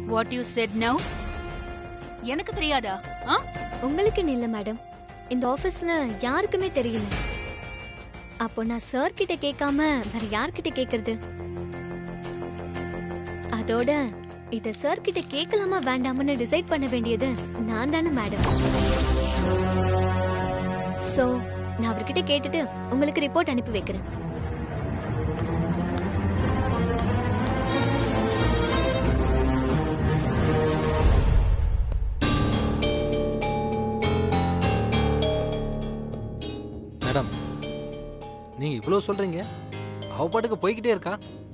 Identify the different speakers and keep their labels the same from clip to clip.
Speaker 1: What you said now எனக்கு தெரியாதா ஆ
Speaker 2: உங்களுக்கு இல்ல மேடம் இந்த ஆபீஸ்ல யாருக்குமே தெரியல அப்போ நான் சார் கிட்ட கேட்காம வேற யார்கிட்ட கேக்குறது அதோட இத சார் கிட்ட கேட்கலாமா வேண்டாமான்னு டிசைட் பண்ண வேண்டியது நான் தானே மேடம் சோ நான் அவர்கிட்ட கேட்டுட்டு உங்களுக்கு ரிப்போர்ட் அனுப்பி வைக்கிறேன்
Speaker 3: மேடம் நீங்க இவ்வளோ சொல்றீங்க அவ பாட்டுக்கு போய்கிட்டே இருக்கா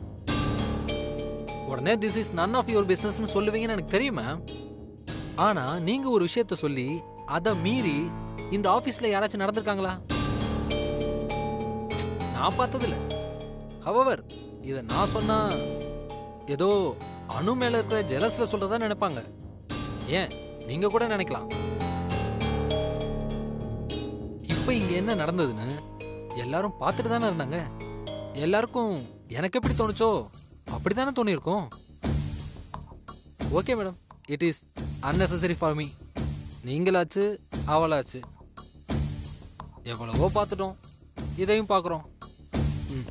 Speaker 3: உடனே this is none of your பிசினஸ்னு சொல்லுவீங்கன்னு எனக்கு தெரியும் மேம் ஆனா நீங்க ஒரு விஷயத்த சொல்லி அதை மீறி இந்த ஆபீஸ்ல யாராச்சும் நடந்திருக்காங்களா நான் பார்த்ததில்ல ஹவவர் இதை நான் சொன்னா ஏதோ அணு மேல இருக்கிற ஜெலஸ்ல சொல்றதா நினைப்பாங்க ஏன் நீங்க கூட நினைக்கலாம் இப்ப இங்க என்ன நடந்ததுன்னு எல்லாரும் பார்த்துட்டு தானே இருந்தாங்க எல்லாருக்கும் எனக்கு எப்படி தோணுச்சோ அப்படித்தானே தோணியிருக்கும் okay madam it is unnecessary for me நீங்களாச்சு அவளாச்சு எவ்வளவோ பார்த்துட்டோம் இதையும் பார்க்குறோம் ம்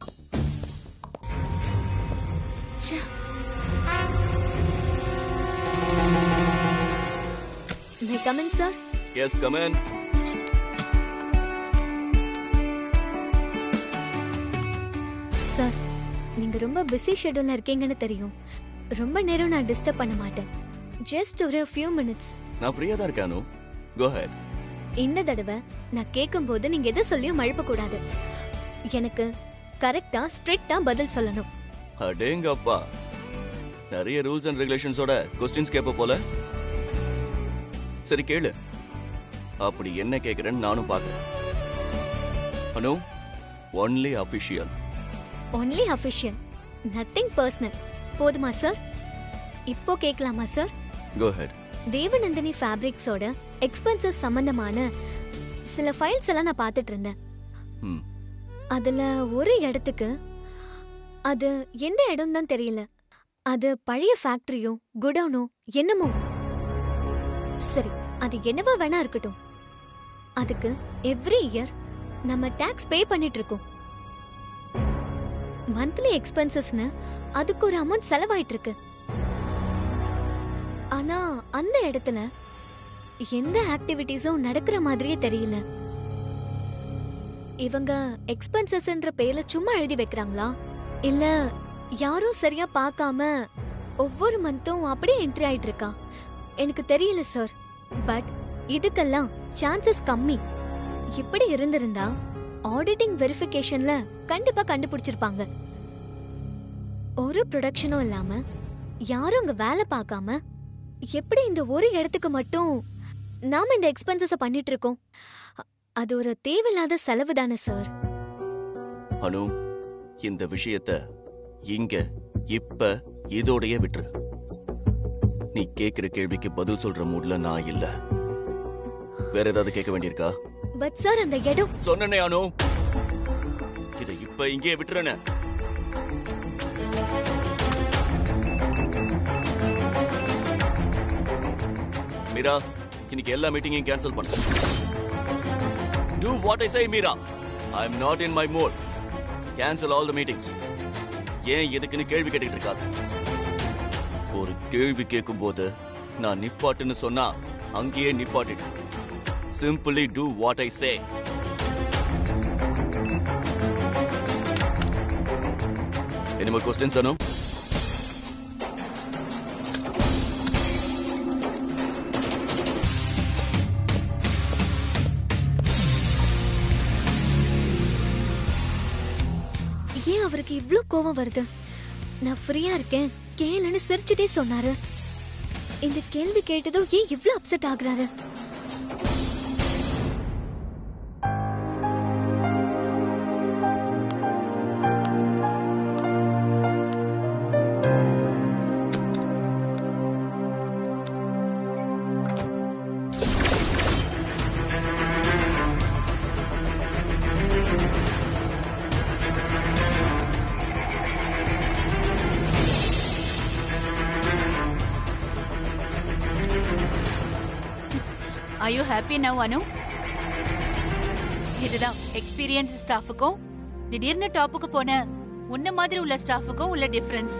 Speaker 2: may I come in sir
Speaker 4: yes come in
Speaker 2: sir நீங்க ரொம்ப பிஸி ஷெட்யூல்ல இருக்கீங்கன்னு தெரியும் ரொம்ப நேரம் நான் டிஸ்டர்ப் பண்ண மாட்டேன் ஜஸ்ட் ஒரு ஃபியூ மினிட்ஸ்
Speaker 4: நான் ஃப்ரீயா தான் இருக்கானு கோ ஹெட்
Speaker 2: இந்த தடவை நான் கேட்கும்போது நீங்க எதை சொல்லியும் மழுப்ப கூடாது எனக்கு கரெக்டா ஸ்ட்ரிக்ட்டா பதில் சொல்லணும்
Speaker 4: அடேங்கப்பா நிறைய ரூல்ஸ் அண்ட் ரெகுலேஷன்ஸோட கொஸ்டின்ஸ் கேட்ப போல சரி கேளு அப்படி என்ன கேக்குறேன்னு நானும் பார்க்கறேன் Anu only official
Speaker 2: only official nothing personal போதுமா சார் இப்போ கேட்கலாமா சார்
Speaker 4: கோ ஹெட்
Speaker 2: தேவநந்தினி ஃபேப்ரிக்ஸோட எக்ஸ்பென்சஸ் சம்பந்தமான சில ஃபைல்ஸ் எல்லாம் நான் பார்த்துட்டு இருந்தேன்
Speaker 4: ம்
Speaker 2: அதுல ஒரு இடத்துக்கு அது எந்த இடம் தான் தெரியல அது பழைய ஃபேக்டரியோ குடவுனோ என்னமோ சரி அது என்னவா வேணா இருக்கட்டும் அதுக்கு எவ்ரி இயர் நம்ம டாக்ஸ் பே பண்ணிட்டு இருக்கோம் மந்த்லி எக்ஸ்பென்சஸ்னு அதுக்கு ஒரு அமௌண்ட் செலவாயிட்டு இருக்கு ஆனா அந்த இடத்துல எந்த ஆக்டிவிட்டீஸும் நடக்கிற மாதிரியே தெரியல இவங்க எக்ஸ்பென்சஸ்ன்ற பேர்ல சும்மா எழுதி வைக்கிறாங்களா இல்ல யாரும் சரியா பார்க்காம ஒவ்வொரு மந்த்தும் அப்படியே என்ட்ரி ஆயிட்டு இருக்கா எனக்கு தெரியல சார் பட் இதுக்கெல்லாம் சான்சஸ் கம்மி இப்படி இருந்திருந்தா ஆடிட்டிங் வெரிஃபிகேஷன்ல கண்டிப்பா கண்டுபிடிச்சிருப்பாங்க ஒரு ப்ரொடக்ஷனும் இல்லாம யாரும் அங்க வேலை பார்க்காம எப்படி இந்த ஒரு இடத்துக்கு மட்டும் நாம இந்த எக்ஸ்பென்சஸ பண்ணிட்டு இருக்கோம் அ- அது ஒரு தேவையில்லாத செலவு தானே சார்
Speaker 4: அனு இந்த விஷயத்த இங்க இப்ப இதோடயே விட்டுரு நீ கேக்குற கேள்விக்கு பதில் சொல்ற மூட்ல நான் இல்ல வேற ஏதாவது கேட்க வேண்டியிருக்கா
Speaker 2: பட் சார் அந்த இடம்
Speaker 4: சொன்னனே அனு இதை இப்ப இங்கே விட்டுறன மீரா இன்னைக்கு எல்லா மீட்டிங்கையும் கேன்சல் பண்ணு do what I say Meera I am not in my mood cancel all the meetings ஏன் எதுக்குன்னு கேள்வி கேட்டுக்கிட்டு இருக்காது ஒரு கேள்வி கேட்கும்போது நான் நிப்பாட்டுன்னு சொன்னா அங்கேயே நிப்பாட்டிடு simply do what I say Any more questions, Anu?
Speaker 2: ஏன் அவருக்கு இவ்ளோ கோவம் வருது நான் ஃப்ரீயா இருக்கேன் கேளுன்னு சிரிச்சுட்டே சொன்னாரு இந்த கேள்வி கேட்டதும் ஏன் இவ்ளோ அப்செட் ஆகுறாரு
Speaker 1: I you happy now Anu இதுதான் எக்ஸ்பீரியன்ஸ் ஸ்டாஃபுக்கும் திடீர்னு டாப்புக்கு போன உன்ன மாதிரி உள்ள ஸ்டாஃபுக்கும் உள்ள டிஃபரன்ஸ்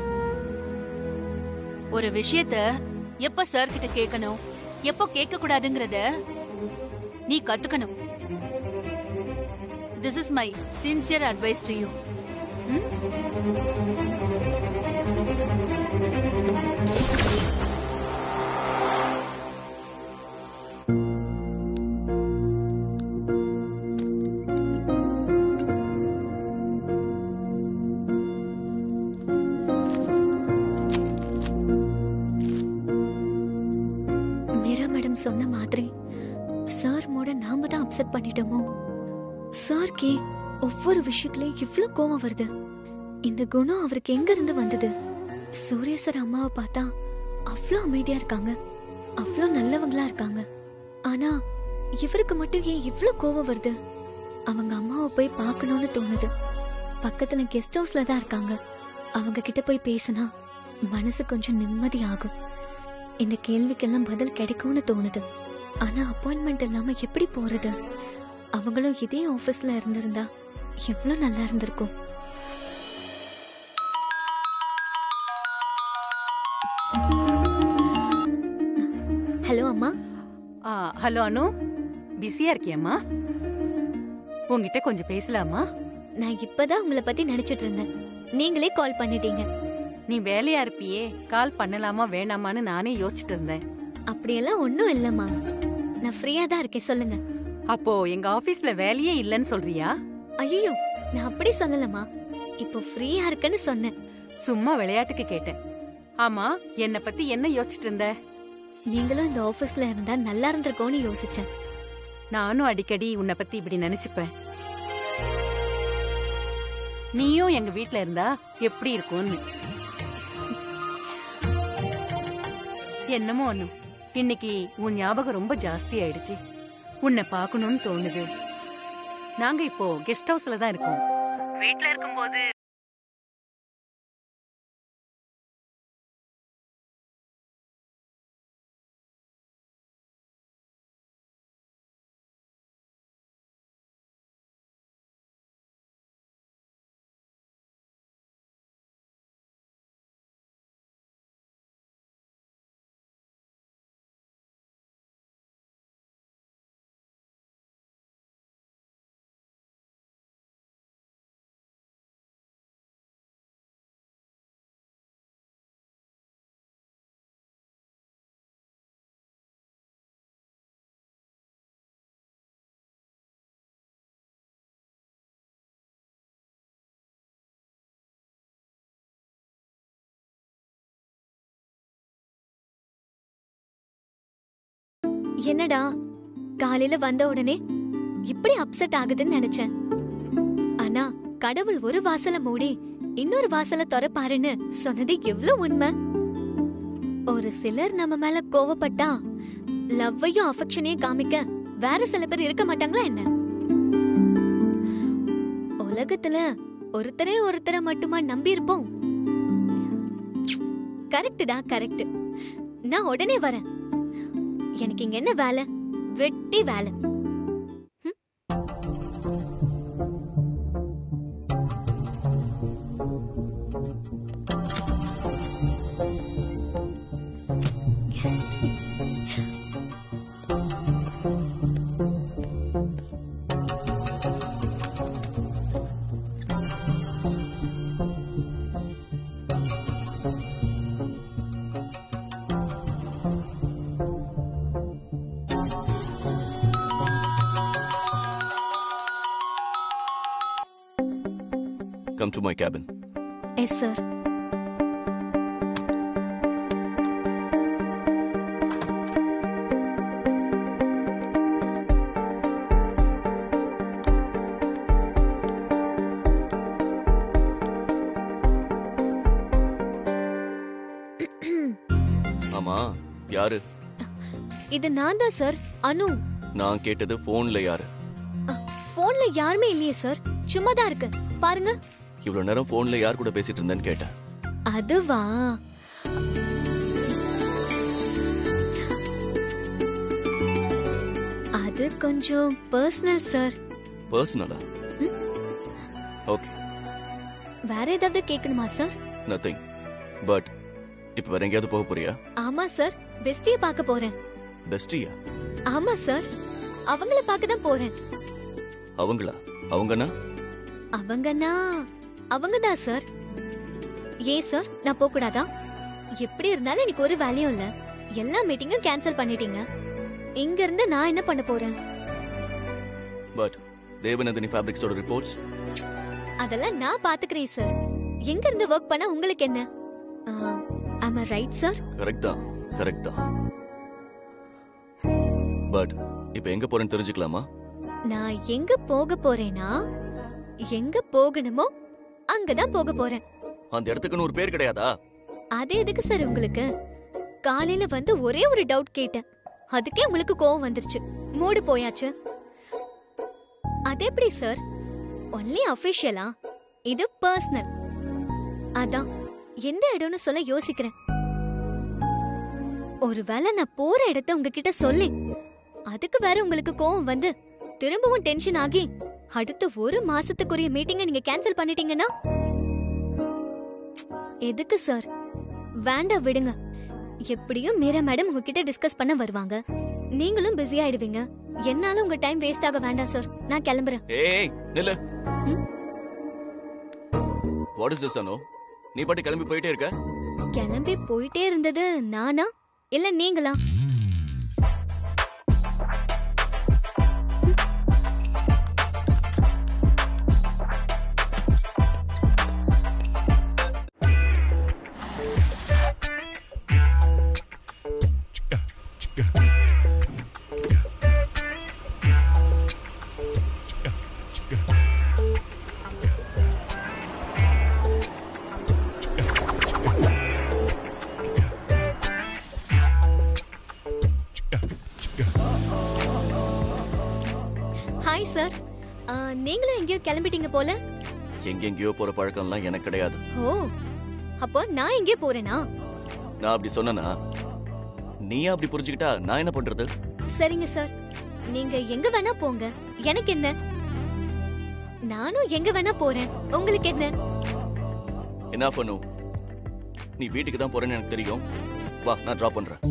Speaker 1: ஒரு விஷயத்த எப்ப சார் கிட்ட கேட்கணும் எப்போ கேட்க கூடாதுங்கறத நீ கத்துக்கணும் this is my sincere advice to you
Speaker 2: Meera madam சொன்ன மாதிரி சார் மூட நாம தான் அப்செட் பண்ணிட்டோமோ சார்க்கே ஒவ்வொரு விஷயத்துலயும் இவ்ளோ கோவம் வருது இந்த குணம் அவருக்கு எங்க இருந்து வந்தது சூரிய சார் அம்மாவை பார்த்தா அவ்வளோ அமைதியா இருக்காங்க அவ்வளோ நல்லவங்களா இருக்காங்க ஆனா இவருக்கு மட்டும் ஏன் இவ்ளோ கோவம் வருது அவங்க அம்மாவை போய் பார்க்கணும்னு தோணுது பக்கத்துல கெஸ்ட் ஹவுஸ்ல தான் இருக்காங்க அவங்க கிட்ட போய் பேசினா மனசு கொஞ்சம் நிம்மதி ஆகும் இந்த கேள்விக்கெல்லாம் பதில் கிடைக்கும்னு தோணுது ஆனா அப்பாயின்மெண்ட் இல்லாம எப்படி போறது அவங்களும் இதே ஆபீஸ்ல இருந்திருந்தா எவ்வளவு நல்லா இருந்திருக்கும் ஹலோ அம்மா
Speaker 5: ஆ ஹலோ அனு பிஸியா இருக்கியம்மா உங்ககிட்ட கொஞ்சம் பேசலாமா
Speaker 2: நான் இப்பதான் உங்களை பத்தி நினைச்சிட்டு இருந்தேன் நீங்களே கால் பண்ணிட்டீங்க
Speaker 5: நீ வேலையா இருப்பியே கால் பண்ணலாமா வேணாமான்னு நானே யோசிச்சுட்டு இருந்தேன்
Speaker 2: அப்படியெல்லாம் ஒண்ணும் இல்லம்மா நான் ஃப்ரீயா தான் இருக்கேன் சொல்லுங்க
Speaker 5: அப்போ எங்க ஆபீஸ்ல வேலையே இல்லைன்னு சொல்றியா
Speaker 2: ஐயோ நான் அப்படி சொல்லலம்மா இப்போ ஃப்ரீயா இருக்கேன்னு சொன்னேன்
Speaker 5: சும்மா விளையாட்டுக்கு கேட்டேன் ஆமா என்ன பத்தி என்ன யோசிச்சுட்டு இருந்த
Speaker 2: நீங்களும் இந்த ஆபீஸ்ல இருந்தா நல்லா இருந்திருக்கோன்னு யோசிச்சேன்
Speaker 5: நானும் அடிக்கடி உன்னை பத்தி இப்படி நினைச்சுப்பேன் நீயும் எங்க வீட்ல இருந்தா எப்படி இருக்கும்னு என்னமோ ஒண்ணு இன்னைக்கு உன் ஞாபகம் ரொம்ப ஜாஸ்தி ஆயிடுச்சு உன்னை பார்க்கணும்னு தோணுது நாங்க இப்போ கெஸ்ட் ஹவுஸ்ல தான் இருக்கோம் வீட்ல இருக்கும்போது
Speaker 2: என்னடா காலையில வந்த உடனே இப்படி அப்செட் ஆகுதுன்னு நினைச்சேன் ஆனா கடவுள் ஒரு வாசல மூடி இன்னொரு வாசல திறப்பாருன்னு சொன்னது எவ்வளவு உண்மை ஒரு சிலர் நம்ம மேல கோவப்பட்டா லவ்வையும் அஃபெக்ஷனையும் காமிக்க வேற சில பேர் இருக்க மாட்டாங்களா என்ன உலகத்துல ஒருத்தரே ஒருத்தரை மட்டுமா நம்பி இருப்போம் கரெக்டுடா கரெக்ட் நான் உடனே வரேன் எனக்கு இங்க என்ன வேலை வெட்டி வேலை
Speaker 4: come to my cabin
Speaker 2: yes sir
Speaker 4: ஆமா யாரு
Speaker 2: இது நான் தான் சார் அனு
Speaker 4: நான் கேட்டது போன்ல யாரு
Speaker 2: போன்ல யாருமே இல்லையே சார் சும்மா தான் இருக்கு பாருங்க
Speaker 4: இவ்வளவு நேரம் போன்ல யார் கூட பேசிட்டு இருந்தேன்னு கேட்டேன்
Speaker 2: அதுவா கொஞ்சம் பர்சனல் சார்
Speaker 4: பர்சனலா
Speaker 2: ம்?
Speaker 4: ஓகே
Speaker 2: வேற ஏதாவது கேட்கணுமா சார்
Speaker 4: நத்திங் பட் இப்போ வேற எங்கேயாவது போக போறியா
Speaker 2: ஆமா சார் பெஸ்டிய பார்க்க போறேன்
Speaker 4: பெஸ்டியா
Speaker 2: ஆமா சார் அவங்கள பார்க்க தான் போறேன்
Speaker 4: அவங்களா அவங்கன்னா
Speaker 2: அவங்கன்னா அவங்க தான் சார் ஏன் சார் நான் போக கூடாதா எப்படி இருந்தாலும் எனக்கு ஒரு வேலையும் இல்ல எல்லா மீட்டிங்கும் கேன்சல் பண்ணிட்டீங்க இங்க இருந்து நான் என்ன பண்ண போறேன்
Speaker 4: பட் தேவநந்தினி ஃபேப்ரிக்ஸோட ரிப்போர்ட்ஸ்
Speaker 2: அதெல்லாம் நான் பாத்துக்கிறேன் சார் எங்க இருந்து ஒர்க் பண்ண உங்களுக்கு என்ன ஆமா ரைட் சார்
Speaker 4: கரெக்ட் தான் கரெக்ட் தான் பட் இப்போ எங்க போறேன்னு தெரிஞ்சுக்கலாமா
Speaker 2: நான் எங்க போக போறேனா எங்க போகணுமோ அங்கதான் போக போறேன்
Speaker 4: அந்த இடத்துக்குன்னு ஒரு பேர் கிடையாதா
Speaker 2: அது எதுக்கு சார் உங்களுக்கு காலையில வந்து ஒரே ஒரு டவுட் கேட்டேன் அதுக்கே உங்களுக்கு கோவம் வந்துருச்சு மூடு போயாச்சு அது எப்படி சார் ஒன்லி அபிஷியலா இது பர்சனல் அதான் எந்த இடம்னு சொல்ல யோசிக்கிறேன் ஒருவேளை நான் போற இடத்த உங்ககிட்ட சொல்லி அதுக்கு வேற உங்களுக்கு கோவம் வந்து திரும்பவும் டென்ஷன் ஆகி அடுத்த ஒரு மாசத்துக்குரிய மீட்டிங்கை நீங்க கேன்சல் பண்ணிட்டீங்கன்னா எதுக்கு சார் வேண்டாம் விடுங்க எப்படியும் மீரா மேடம் உங்ககிட்ட டிஸ்கஸ் பண்ண வருவாங்க நீங்களும் பிஸி ஆயிடுவீங்க என்னால உங்க டைம் வேஸ்ட் ஆக வேண்டாம் சார் நான் கிளம்புறேன்
Speaker 4: ஏய் நில்லு
Speaker 2: ம்?
Speaker 4: வாட் இஸ் திஸ் அனு நீ பாட்டு கிளம்பி போயிட்டே இருக்க
Speaker 2: கிளம்பி போயிட்டே இருந்தது நானா இல்ல நீங்களா ஹாய் சார் நீங்களும் எங்கேயோ கிளம்பிட்டீங்க போல
Speaker 4: எங்கெங்கேயோ போற பழக்கம்லாம் எனக்கு கிடையாது
Speaker 2: ஓ அப்போ நான் எங்கேயோ போறேனா
Speaker 4: நான் அப்படி சொன்னனா நீ அப்படி புரிஞ்சுக்கிட்டா நான் என்ன பண்றது
Speaker 2: சரிங்க சார் நீங்க எங்க வேணா போங்க எனக்கு என்ன நானும் எங்க வேணா போறேன் உங்களுக்கு என்ன
Speaker 4: என்ன பண்ணு நீ வீட்டுக்கு தான் போறேன்னு எனக்கு தெரியும் வா நான் டிராப் பண்றேன்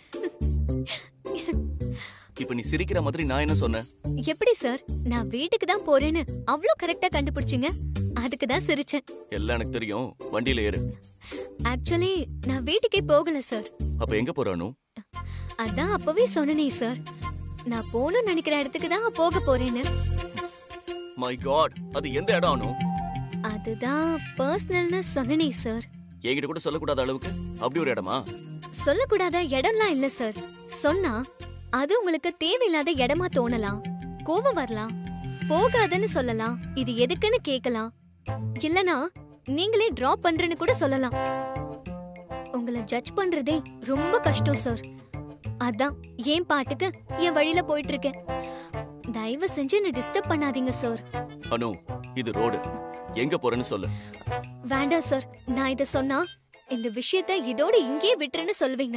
Speaker 4: இப்ப நீ சிரிக்கிற மாதிரி நான் என்ன சொன்னேன்
Speaker 2: எப்படி சார் நான் வீட்டுக்கு தான் போறேன்னு அவ்வளோ கரெக்டா கண்டுபிடிச்சீங்க அதுக்கு தான் சிரிச்சேன்
Speaker 4: எல்லாம் எனக்கு தெரியும் வண்டியில ஏறு
Speaker 2: ஆக்சுவலி நான் வீட்டுக்கே போகல சார்
Speaker 4: அப்ப எங்க போறானு
Speaker 2: அதான் அப்பவே சொன்னனே சார் நான் போகணும்னு நினைக்கிற இடத்துக்கு தான் போக போறேன்னு
Speaker 4: மை காட் அது எந்த இடம் அனு
Speaker 2: அதுதான் பர்சனல்னு சொன்னனே சார்
Speaker 4: என்கிட்ட கூட சொல்லக்கூடாத அளவுக்கு அப்படி ஒரு இடமா
Speaker 2: சொல்லக்கூடாத இடம்லாம் இல்ல சார் சொன்னா அது உங்களுக்கு தேவையில்லாத இடமா தோணலாம் கோபம் வரலாம் போகாதன்னு சொல்லலாம் இது எதுக்குன்னு கேட்கலாம் இல்லனா நீங்களே டிராப் பண்றேன்னு கூட சொல்லலாம் உங்களை ஜட்ஜ் பண்றதே ரொம்ப கஷ்டம் சார் அதான் என் பாட்டுக்கு என் வழியில போயிட்டு இருக்கேன் தயவு செஞ்சு என்ன டிஸ்டர்ப் பண்ணாதீங்க சார்
Speaker 4: அனு இது ரோடு எங்க போறேன்னு சொல்லு
Speaker 2: வேண்டாம் சார் நான் இத சொன்னா இந்த விஷயத்த இதோட இங்கேயே விட்டுருன்னு சொல்லுவீங்க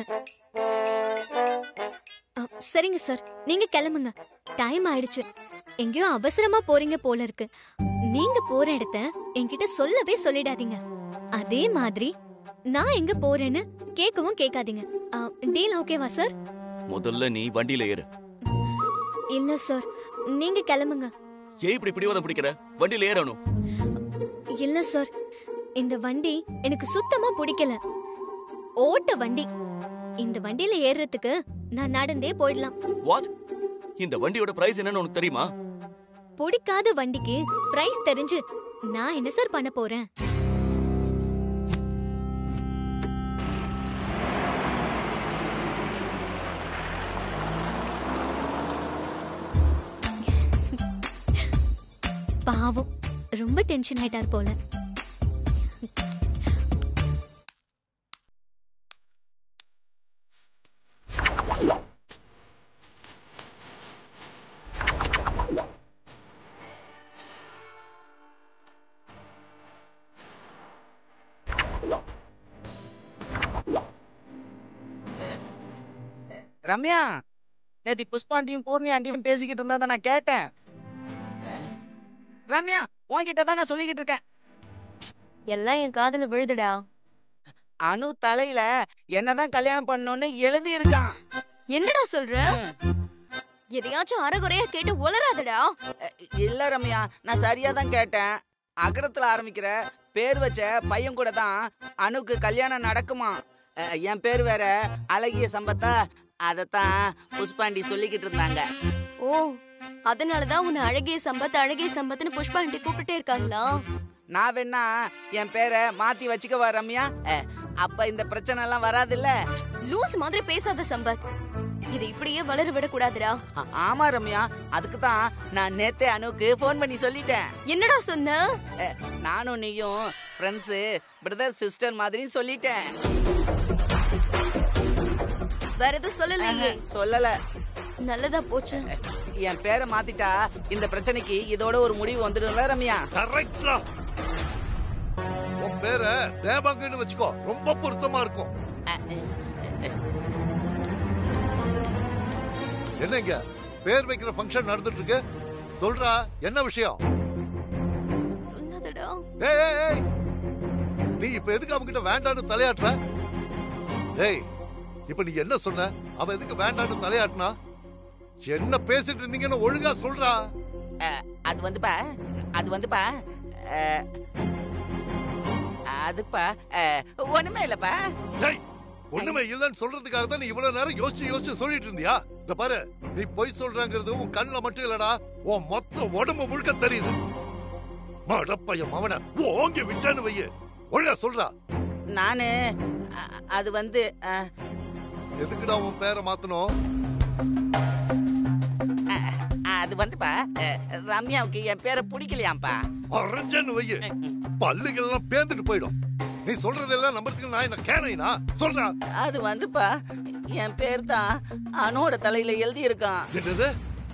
Speaker 2: அ, சரிங்க சார் நீங்க கிளம்புங்க டைம் ஆயிடுச்சு எங்கேயோ அவசரமா போறீங்க போல இருக்கு நீங்க போற இடத்த என்கிட்ட சொல்லவே சொல்லிடாதீங்க அதே மாதிரி நான் எங்க போறேன்னு கேட்கவும் கேட்காதீங்க டீல் ஓகேவா சார்
Speaker 4: முதல்ல நீ வண்டியில ஏறு
Speaker 2: இல்ல சார் நீங்க கிளம்புங்க
Speaker 4: ஏன் இப்படி பிடிவாதம் பிடிக்கிற வண்டியில ஏறு அனு
Speaker 2: இல்ல சார் இந்த வண்டி எனக்கு சுத்தமா பிடிக்கல ஓட்ட வண்டி இந்த வண்டியில ஏறுறதுக்கு நான் நடந்தே போயிடலாம்
Speaker 4: வாட் இந்த வண்டியோட பிரைஸ் என்னன்னு உனக்கு தெரியுமா
Speaker 2: பிடிக்காத வண்டிக்கு பிரைஸ் தெரிஞ்சு நான் என்ன சார் பண்ண போறேன் பாவம் ரொம்ப டென்ஷன் ஆயிட்டார் போல
Speaker 6: ரம்யா நேத்தி புஷ்பாண்டியும் பூர்ணி ஆண்டியும் பேசிக்கிட்டு இருந்தா நான் கேட்டேன் அஹ், ரம்யா உன்கிட்ட தான் நான் சொல்லிக்கிட்டு இருக்கேன்
Speaker 2: எல்லாம் என் காதுல விழுதுடா
Speaker 6: அனு தலையில என்னதான் கல்யாணம் பண்ணணும்னு எழுதி இருக்கான்
Speaker 2: என்னடா சொல்ற எதையாச்சும் அறகுறையா கேட்டு உளராதடா
Speaker 6: இல்ல ரம்யா நான் சரியா தான் கேட்டேன் அகரத்துல ஆரம்பிக்கிற பேர் வச்ச பையன் கூட தான் அனுக்கு கல்யாணம் நடக்குமா அஹ், என் பேர் வேற அழகிய சம்பத்தா அதத்தான் புஷ்பாண்டி சொல்லிக்கிட்டு இருந்தாங்க
Speaker 2: ஓ அதனாலதான் உன்னை அழகிய சம்பத் அழகிய சம்பத்னு புஷ்பா ஆண்டி கூப்பிட்டுட்டே இருக்காங்களா
Speaker 6: நான் வேணா என் பேரை மாத்தி வச்சுக்கவா ரம்யா அஹ், அப்ப இந்த பிரச்சனை எல்லாம் வராதுல்ல
Speaker 2: லூஸ் மாதிரி பேசாத சம்பத் இதை இப்படியே வளர விடக்கூடாதுடா
Speaker 6: ஆ- ஆமா ரம்யா அதுக்கு தான் நான் நேத்தே அனுக்கு ஃபோன் பண்ணி சொல்லிட்டேன்
Speaker 2: என்னடா சொன்ன
Speaker 6: நானும் நீயும் ஃப்ரெண்ட்ஸு பிரதர் சிஸ்டர் மாதிரி சொல்லிட்டேன்
Speaker 2: வேற எதுவும் சொல்லலையே
Speaker 6: சொல்லல
Speaker 2: நல்லதா போச்சு
Speaker 6: என் பேரை மாத்திட்டா இந்த பிரச்சனைக்கு இதோட ஒரு முடிவு வந்துடும்ல ரம்யா
Speaker 7: கரெக்டா உன் பேரை தேவாங்கன்னு வச்சுக்கோ ரொம்ப பொருத்தமா இருக்கும் என்னங்க பேர் வைக்கிற ஃபங்க்ஷன் நடந்துட்டு இருக்கு சொல்றா என்ன விஷயம்
Speaker 2: சொல்லாதடா
Speaker 7: ஏய் ஏய், ஏய் நீ இப்ப எதுக்கு அவன்கிட்ட வேண்டான்னு தலையாட்டுற ஏய் இப்ப நீ என்ன சொன்ன அவ எதுக்கு வேண்டான்னு தலையாட்டினா என்ன பேசிட்டு இருந்தீங்கன்னு ஒழுங்கா சொல்றா
Speaker 6: அது வந்துப்பா அது வந்துப்பா அஹ், அதுப்பா அஹ், ஒண்ணுமே இல்லப்பா
Speaker 7: ஏய் ஒண்ணுமே இல்லைன்னு சொல்றதுக்காக தான் நீ இவ்வளவு நேரம் யோசிச்சு யோசிச்சு சொல்லிட்டு இருந்தியா இந்த பாரு நீ பொய் சொல்றாங்கிறது உன் கண்ணுல மட்டும் இல்லடா உன் மொத்த உடம்பு முழுக்க தெரியுது மடப்பைய மவன ஓங்கி விட்டான்னு வைய ஒழுங்கா சொல்றா
Speaker 6: நானு அ- அது வந்து அஹ்,
Speaker 7: எதுக்குடா உன் பேரை மாத்தணும்
Speaker 6: அது வந்துப்பா அஹ், ரம்யாவுக்கு என் பேரை பிடிக்கலையாம்ப்பா
Speaker 7: அரைஞ்சன்னு வைய பல்லுகள் எல்லாம் பேந்துட்டு போயிடும் நீ சொல்றதெல்லாம் நம்புறதுக்கு நான் என்ன கேனைனா சொல்றா
Speaker 6: அது வந்துப்பா என் பேர் தான் அனோட தலையில எழுதி இருக்கான்
Speaker 7: என்னது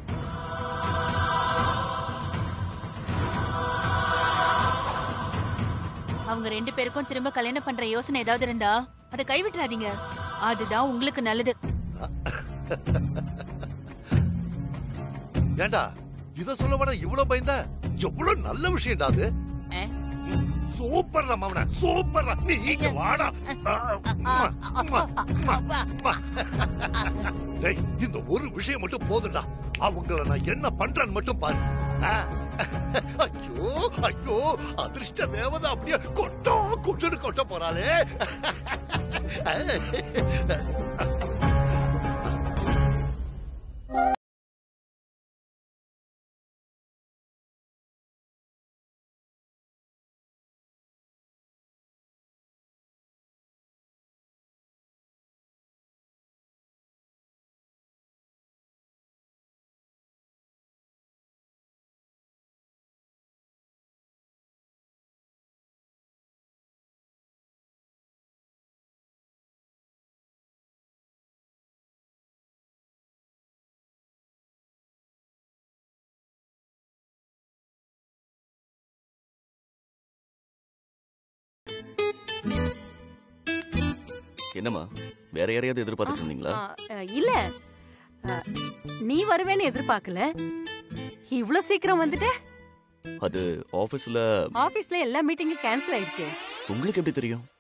Speaker 1: அவங்க ரெண்டு பேருக்கும் திரும்ப கல்யாணம் பண்ற யோசனை ஏதாவது இருந்தா அதை கைவிட்டுறாதீங்க அதுதான் உங்களுக்கு நல்லது
Speaker 7: ஏண்டா இத சொல்ல விட இவ்வளவு பயந்த எவ்வளவு நல்ல விஷயம்டா அது
Speaker 6: அஹ்,
Speaker 7: சூப்பர்டா மவன சூப்பர்டா நீ இங்க வாடா டேய் இந்த ஒரு விஷயம் மட்டும் போதும்டா அவங்கள நான் என்ன பண்றேன்னு மட்டும் பாரு ஆ. ஐயோ ஐயோ அதிர்ஷ்ட தேவதை அப்படியே கொட்டோ கொட்டுன்னு கொட்ட போறாளே
Speaker 4: என்னம்மா வேற யாரையாவது எதிர்பார்த்துட்டு இருந்தீங்களா
Speaker 5: ஆ, ஆ, இல்ல ஆ, நீ வருவேன்னு எதிர்பார்க்கல இவ்ளோ சீக்கிரம் வந்துட்ட
Speaker 4: அது ஆபீஸ்ல
Speaker 5: ஆபீஸ்ல எல்லா மீட்டிங்கும் கேன்சல் ஆயிடுச்சு
Speaker 4: உங்களுக்கு எப்படி தெரியும்